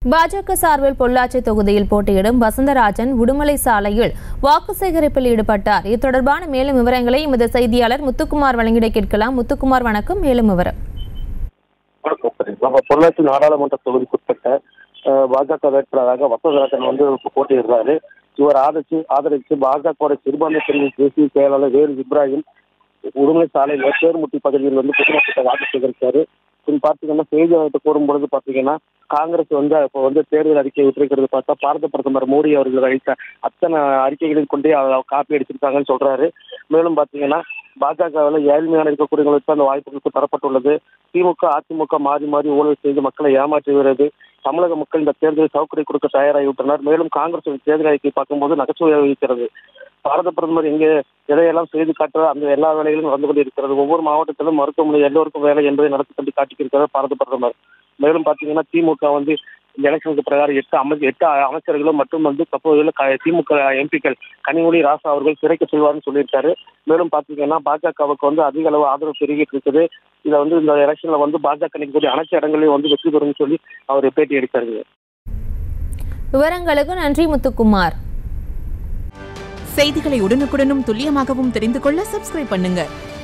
பாஜக சார்பில் பொள்ளாச்சி தொகுதியில் போட்டியிடும் வசந்தராஜன் உடுமலை சாலையில் வாக்கு சேகரிப்பில் ஈடுபட்டார் இது தொடர்பான மேலும் விவரங்களை எமது செய்தியாளர் முத்துக்குமார் வழங்கிட கேட்கலாம் முத்துக்குமார் வணக்கம் மேலும் விவரம் நம்ம பொள்ளாச்சி நாடாளுமன்ற தொகுதிக்குட்பட்ட அஹ், பாஜக வேட்பாளராக வசந்தராஜன் வந்து போட்டியிடுறாரு இவர் ஆதரிச்சு ஆதரிச்சு பாஜக சிறுபான்மை பிரிவின் தேசிய செயலாளர் வேலு இப்ராஹிம் உடுமலை சாலையில் தேர்முட்டி பகுதியில் வந்து பொதுமக்கள் வாக்கு சேகரித்தாரு பின் பார்த்தீங்கன்னா செய்தியாளர்கிட்ட கூறும்பொழுது பார்த்தீங்கன்னா காங்கிரஸ் வந்து இப்போ வந்து தேர்தல் அறிக்கை விட்டிருக்கிறது பார்த்தா பாரத பிரதமர் மோடி அவர்கள் அளித்த அத்தனை அறிக்கைகளையும் கொண்டே அவ- காப்பி அடிச்சிருக்காங்கன்னு சொல்றாரு மேலும் பார்த்தீங்கன்னா பாஜகவில் ஏழ்மையான இருக்கக்கூடியவங்களுக்கு அந்த வாய்ப்புகளுக்கு தரப்பட்டுள்ளது திமுக அதிமுக மாறி மாறி ஊழல் செய்து மக்களை ஏமாற்றி வருகிறது தமிழக மக்கள் இந்த தேர்தலில் சவுக்கடி கொடுக்க தயாராகிவிட்டனர் மேலும் காங்கிரஸ் தேர்தல் அறிக்கை பார்க்கும்போது நகைச்சுவையாக இருக்கிறது பாரத பிரதமர் எங்கே எதையெல்லாம் செய்து காட்டுற அந்த எல்லா வேலைகளும் நடந்து கொண்டிருக்கிறது ஒவ்வொரு மாவட்டத்திலும் மருத்துவமனை எல்லோருக்கும் வேலை என்பதை நடத்தி கொண்டு காட்டியிருக்கிறார் பாரத பிரதமர் மேலும் பார்த்தீங்கன்னா திமுக வந்து இந்த எலெக்ஷனுக்கு பிரகாரம் எட்டு அமை எட்டு அமைச்சர்களும் மற்றும் வந்து தற்போது க- திமுக எம்பிக்கள் கனிமொழி ராசா அவர்கள் சிறைக்கு செல்வார்னு சொல்லியிருக்காரு மேலும் பார்த்தீங்கன்னா பாஜகவுக்கு வந்து அதிக அளவு ஆதரவு பெருகிட்டு இருக்குது இதை வந்து இந்த எலெக்ஷன்ல வந்து பாஜக நிற்கக்கூடிய அனைத்து இடங்களையும் வந்து வெற்றி பெறும்னு சொல்லி அவர் பேட்டி எடுத்தாரு விவரங்களுக்கு நன்றி முத்துக்குமார் செய்திகளை உடனுக்குடனும் துல்லியமாகவும் தெரிந்து கொள்ள சப்ஸ்கிரைப் பண்ணுங்க